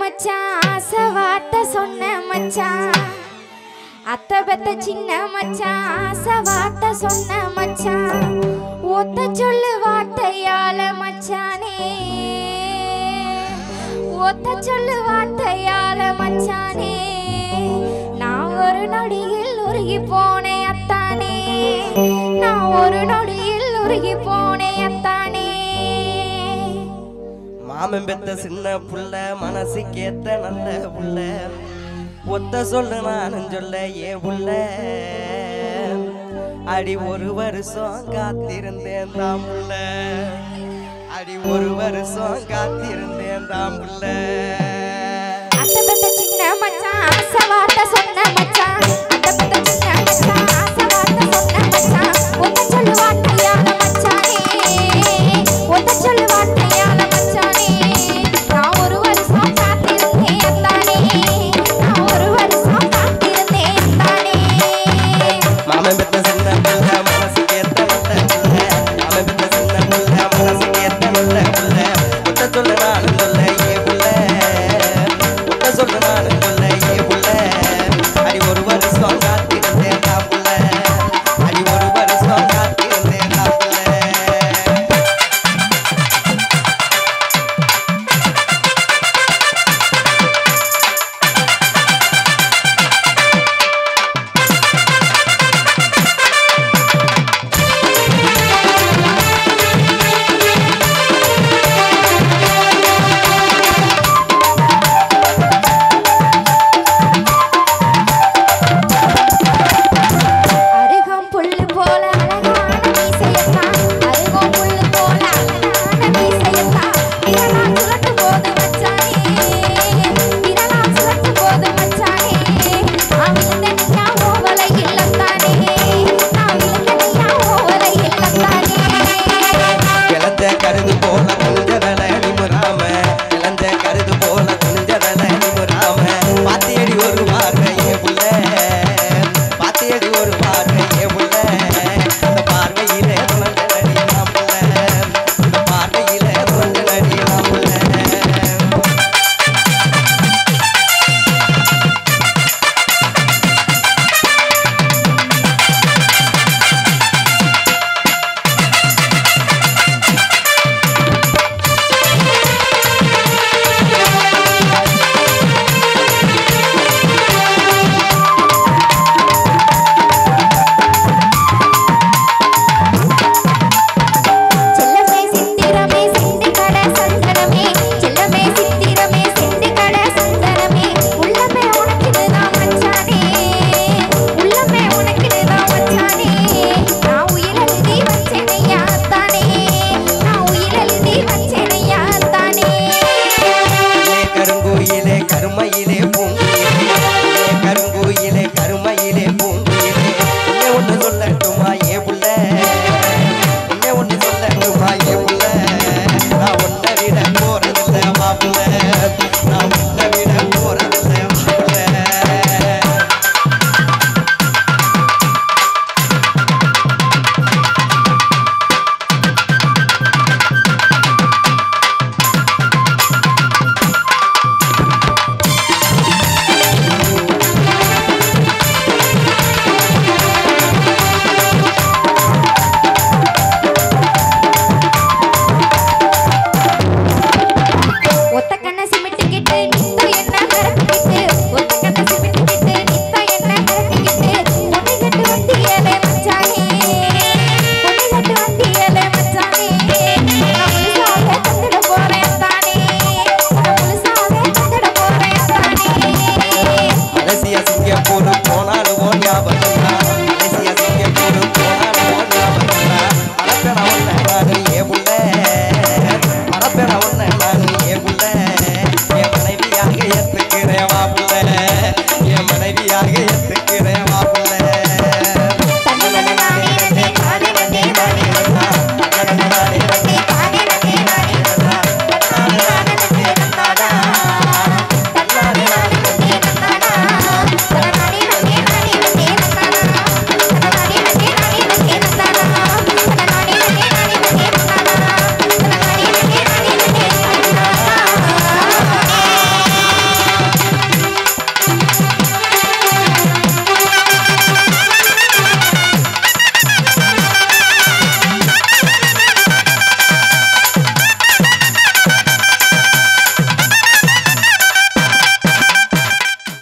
மச்சான் ஆசை வார்த்தை சொன்ன மச்சான் அத்தை பெத்த சின்ன மச்சான் ஆசை வார்த்தை சொன்ன மச்சான் ஒத்த சொல்லு வார்த்தையால மச்சானே ஒத்த சொல்லு வார்த்தையால மச்சானே நான் ஒரு நொடியில் உருகி போனேன் அத்தானே நான் ஒரு நொடியில் உருகி போனேன் அத்தானே மாமன் பெத்த சின்ன புள்ள மனசுக்கேத்த நல்ல புள்ள ஒத்த சொல்ல நானும் சொல்ல ஏ புள்ள அடி ஒரு வருஷம் காத்திருந்தேன் தான் புள்ள அடி ஒரு வருஷம் காத்திருந்தேன் தான் புள்ள அத்தை பெத்த சின்ன மச்சான் ஆசை வார்த்தை சொன்ன மச்சான் அத்தை பெத்த